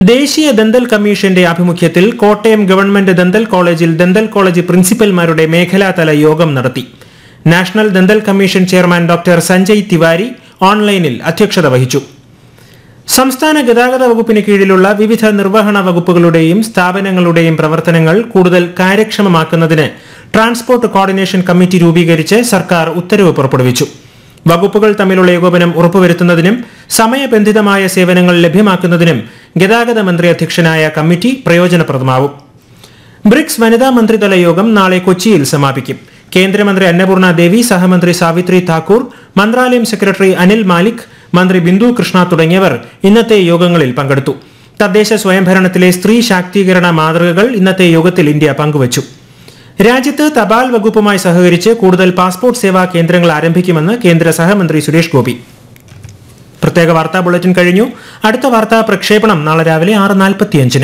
ദേശീയ ദന്തൽ കമ്മീഷന്റെ ആഭിമുഖ്യത്തിൽ കോട്ടയം ഗവൺമെന്റ് ദന്തൽ കോളേജിൽ ദന്തൽ കോളേജ് പ്രിൻസിപ്പൽമാരുടെ മേഖലാതല യോഗം നടത്തി national dental commission chairman doctor Sanjay Tiwari ഓൺലൈനിൽ അധ്യക്ഷത വഹിച്ചു സംസ്ഥാന ഗതാഗത വകുപ്പിന് കീഴിലുള്ള വിവിധ നിർവഹണ വകുപ്പുകളുടെയും സ്ഥാപനങ്ങളുടെയും പ്രവർത്തനങ്ങൾ കൂടുതൽ കാര്യക്ഷമമാക്കുന്നതിന് ട്രാൻസ്പോർട്ട് കോർഡിനേഷൻ കമ്മിറ്റി രൂപീകരിച്ച് സർക്കാർ ഉത്തരവ് പുറപ്പെടുവിച്ചു വകുപ്പുകൾ തമ്മിലുള്ള ഏകോപനം ഉറപ്പുവരുത്തുന്നതിനും സമയബന്ധിതമായ സേവനങ്ങൾ ലഭ്യമാക്കുന്നതിനും ഗതാഗത മന്ത്രി അധ്യക്ഷനായ കമ്മിറ്റി പ്രയോജനപ്രദമാവും ബ്രിക്സ് വനിതാ മന്ത്രിതല യോഗം നാളെ കൊച്ചിയിൽ സമാപിക്കും കേന്ദ്രമന്ത്രി അന്നപൂർണ ദേവി സഹമന്ത്രി സാവിത്രി താക്കൂർ മന്ത്രാലയം സെക്രട്ടറി അനിൽ മാലിക് മന്ത്രി ബിന്ദു കൃഷ്ണ തുടങ്ങിയവർ ഇന്നത്തെ യോഗങ്ങളിൽ പങ്കെടുത്തു തദ്ദേശ സ്വയംഭരണത്തിലെ സ്ത്രീ ശാക്തീകരണ മാതൃകകൾ ഇന്നത്തെ യോഗത്തിൽ ഇന്ത്യ പങ്കുവച്ചു രാജ്യത്ത് തപാൽ വകുപ്പുമായി സഹകരിച്ച് കൂടുതൽ പാസ്പോർട്ട് സേവാ കേന്ദ്രങ്ങൾ ആരംഭിക്കുമെന്ന് കേന്ദ്ര സഹമന്ത്രി സുരേഷ് ഗോപി പ്രത്യേക വാർത്താ ബുള്ളറ്റിൻ കഴിഞ്ഞു അടുത്ത വാർത്താ പ്രക്ഷേപണം നാളെ രാവിലെ ആറ് നാൽപ്പത്തിയഞ്ചിന്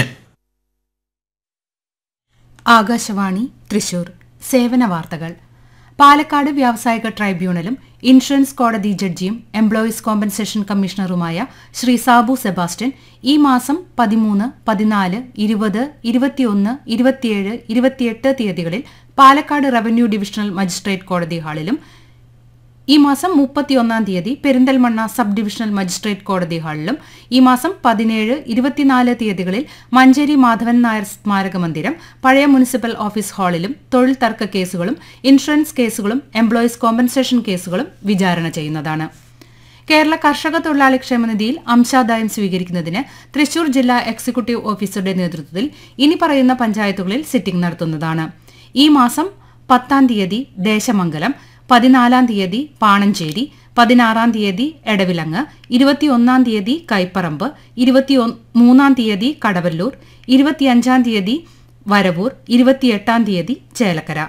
ആകാശവാണി തൃശൂർ സേവന വാർത്തകൾ പാലക്കാട് വ്യാവസായിക ട്രൈബ്യൂണലും ഇൻഷുറൻസ് കോടതി ജഡ്ജിയും എംപ്ലോയീസ് കോമ്പൻസേഷൻ കമ്മീഷണറുമായ ശ്രീ സാബു സെബാസ്റ്റ്യൻ ഈ മാസം പതിമൂന്ന് പതിനാല് ഇരുപത് ഇരുപത്തിയൊന്ന് ഇരുപത്തിയേഴ് ഇരുപത്തിയെട്ട് തീയതികളിൽ പാലക്കാട് റവന്യൂ ഡിവിഷണൽ മജിസ്ട്രേറ്റ് കോടതി ഹാളിലും ഈ മാസം മുപ്പത്തിയൊന്നാം തീയതി പെരിന്തൽമണ്ണ സബ് ഡിവിഷണൽ മജിസ്ട്രേറ്റ് കോടതി ഹാളിലും ഈ മാസം പതിനേഴ് ഇരുപത്തിനാല് തീയതികളിൽ മഞ്ചേരി മാധവൻ നായർ സ്മാരക മന്ദിരം പഴയ മുനിസിപ്പൽ ഓഫീസ് ഹാളിലും തൊഴിൽ തർക്ക കേസുകളും ഇൻഷുറൻസ് കേസുകളും എംപ്ലോയീസ് കോമ്പൻസേഷൻ കേസുകളും വിചാരണ ചെയ്യുന്നതാണ് കേരള കർഷക തൊഴിലാളി ക്ഷേമനിധിയിൽ അംശാദായം സ്വീകരിക്കുന്നതിന് തൃശൂർ ജില്ലാ എക്സിക്യൂട്ടീവ് ഓഫീസറുടെ നേതൃത്വത്തിൽ ഇനി പറയുന്ന പഞ്ചായത്തുകളിൽ സിറ്റിംഗ് നടത്തുന്നതാണ് ഈ മാസം പത്താം തീയതി ദേശമംഗലം പതിനാലാം തീയതി പാണഞ്ചേരി പതിനാറാം തീയതി എടവിലങ്ങ് ഇരുപത്തിയൊന്നാം തീയതി കൈപ്പറമ്പ് ഇരുപത്തി മൂന്നാം തീയതി കടവല്ലൂർ ഇരുപത്തിയഞ്ചാം തീയതി വരവൂർ ഇരുപത്തിയെട്ടാം തീയതി ചേലക്കര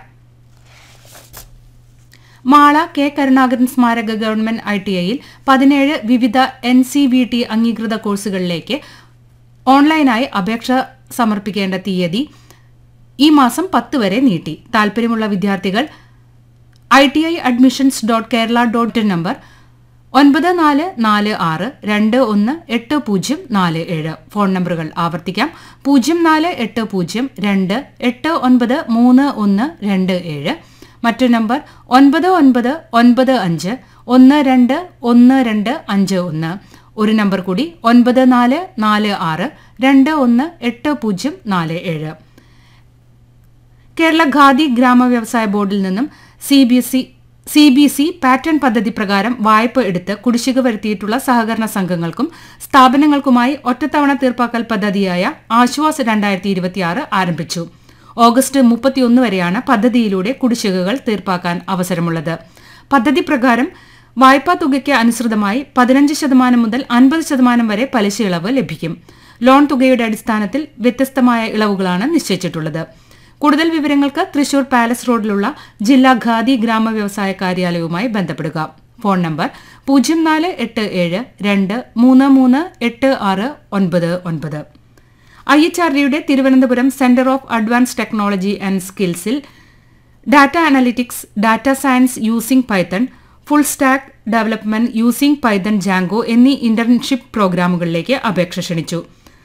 മാള കെ കരുണാകരൻ സ്മാരക ഗവൺമെന്റ് ഐ ടി ഐയിൽ പതിനേഴ് വിവിധ എൻ സി വി ടി അംഗീകൃത കോഴ്സുകളിലേക്ക് ഓൺലൈനായി അപേക്ഷ സമർപ്പിക്കേണ്ട തീയതി ഈ മാസം പത്ത് വരെ നീട്ടി താൽപര്യമുള്ള വിദ്യാർത്ഥികൾ I T I admissions dot Kerala dot in number ഒൻപത് നാല് നാല് ആറ് രണ്ട് ഒന്ന് എട്ട് പൂജ്യം നാല് ഏഴ് ഫോൺ നമ്പറുകൾ ആവർത്തിക്കാം പൂജ്യം നാല് എട്ട് പൂജ്യം രണ്ട് എട്ട് ഒൻപത് മൂന്ന് ഒന്ന് രണ്ട് ഏഴ് മറ്റു നമ്പർ ഒൻപത് ഒൻപത് ഒൻപത് അഞ്ച് ഒന്ന് രണ്ട് ഒന്ന് രണ്ട് അഞ്ച് ഒന്ന് ഒരു നമ്പർ കൂടി ഒൻപത് നാല് നാല് ആറ് രണ്ട് ഒന്ന് എട്ട് പൂജ്യം നാല് ഏഴ് കേരള ഖാദി ഗ്രാമ വ്യവസായ ബോർഡിൽ നിന്നും C B S C B C pattern പദ്ധതി പ്രകാരം വായ്പ എടുത്ത് കുടിശ്ശിക വരുത്തിയിട്ടുള്ള സഹകരണ സംഘങ്ങൾക്കും സ്ഥാപനങ്ങൾക്കുമായി ഒറ്റത്തവണ തീർപ്പാക്കൽ പദ്ധതിയായ ആശ്വാസ് രണ്ടായിരത്തി ഇരുപത്തിയാറ് ആരംഭിച്ചു ഓഗസ്റ്റ് മുപ്പത്തിയൊന്ന് വരെയാണ് പദ്ധതിയിലൂടെ കുടിശ്ശികകൾ തീർപ്പാക്കാൻ അവസരമുള്ളത് പദ്ധതി പ്രകാരം വായ്പാ തുകയ്ക്ക് അനുസൃതമായി പതിനഞ്ച് ശതമാനം മുതൽ അൻപത് ശതമാനം വരെ പലിശ ഇളവ് ലഭിക്കും ലോൺ തുകയുടെ അടിസ്ഥാനത്തിൽ വ്യത്യസ്തമായ ഇളവുകളാണ് നിശ്ചയിച്ചിട്ടുള്ളത് കൂടുതൽ വിവരങ്ങൾക്ക് തൃശൂർ പാലസ് റോഡിലുള്ള ജില്ലാ ഖാദി ഗ്രാമ വ്യവസായ കാര്യാലയവുമായി ബന്ധപ്പെടുക ഫോൺ നമ്പർ പൂജ്യം നാല് എട്ട് ഏഴ് രണ്ട് മൂന്ന് മൂന്ന് എട്ട് ആറ് ഒൻപത് ഒൻപത് ഐ എച്ച് ആർ ഡിയുടെ Thiruvananthapuram centre of advance technology and സ്കിൽസിൽ data analytics data science using Python full stack development using Python Django എന്നീ ഇന്റേൺഷിപ്പ് പ്രോഗ്രാമുകളിലേക്ക് അപേക്ഷ ക്ഷണിച്ചു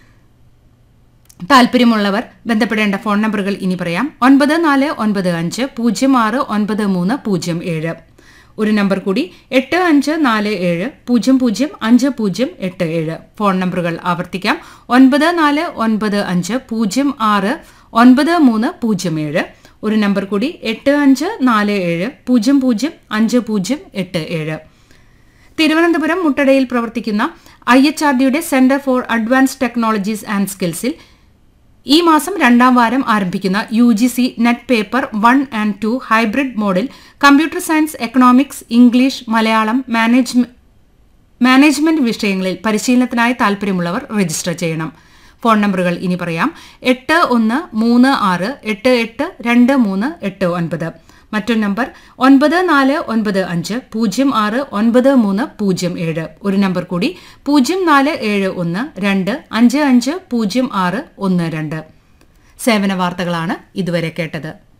താല്പര്യമുള്ളവർ ബന്ധപ്പെടേണ്ട ഫോൺ നമ്പറുകൾ ഇനി പറയാം ഒൻപത് നാല് ഒൻപത് അഞ്ച് പൂജ്യം ആറ് ഒൻപത് മൂന്ന് പൂജ്യം ഏഴ് ഒരു നമ്പർ കൂടി എട്ട് അഞ്ച് നാല് ഏഴ് പൂജ്യം പൂജ്യം അഞ്ച് പൂജ്യം എട്ട് ഏഴ് ഫോൺ നമ്പറുകൾ ആവർത്തിക്കാം ഒൻപത് നാല് ഒൻപത് അഞ്ച് പൂജ്യം ആറ് ഒൻപത് മൂന്ന് പൂജ്യം ഏഴ് ഒരു നമ്പർ കൂടി എട്ട് അഞ്ച് നാല് ഏഴ് പൂജ്യം പൂജ്യം അഞ്ച് പൂജ്യം എട്ട് ഏഴ് തിരുവനന്തപുരം മുട്ടടയിൽ പ്രവർത്തിക്കുന്ന ഐ എച്ച് ആർ ഡിയുടെ centre for advanced technologies and സ്കിൽസിൽ ഈ മാസം രണ്ടാം വാരം ആരംഭിക്കുന്ന U G C net paper one and two hybrid മോഡിൽ computer science economics English Malayalam management വിഷയങ്ങളിൽ പരിശീലനത്തിനായി താൽപര്യമുള്ളവർ രജിസ്റ്റർ ചെയ്യണം ഫോൺ നമ്പറുകൾ ഇനി പറയാം എട്ട് ഒന്ന് മൂന്ന് ആറ് എട്ട് എട്ട് രണ്ട് മൂന്ന് എട്ട് ഒൻപത് മറ്റൊരു നമ്പർ ഒൻപത് നാല് ഒൻപത് അഞ്ച് പൂജ്യം ആറ് ഒൻപത് മൂന്ന് പൂജ്യം ഏഴ് ഒരു നമ്പർ കൂടി പൂജ്യം നാല് ഏഴ് ഒന്ന് രണ്ട് അഞ്ച് അഞ്ച് പൂജ്യം ആറ് ഒന്ന് രണ്ട് സേവന വാർത്തകളാണ് ഇതുവരെ കേട്ടത്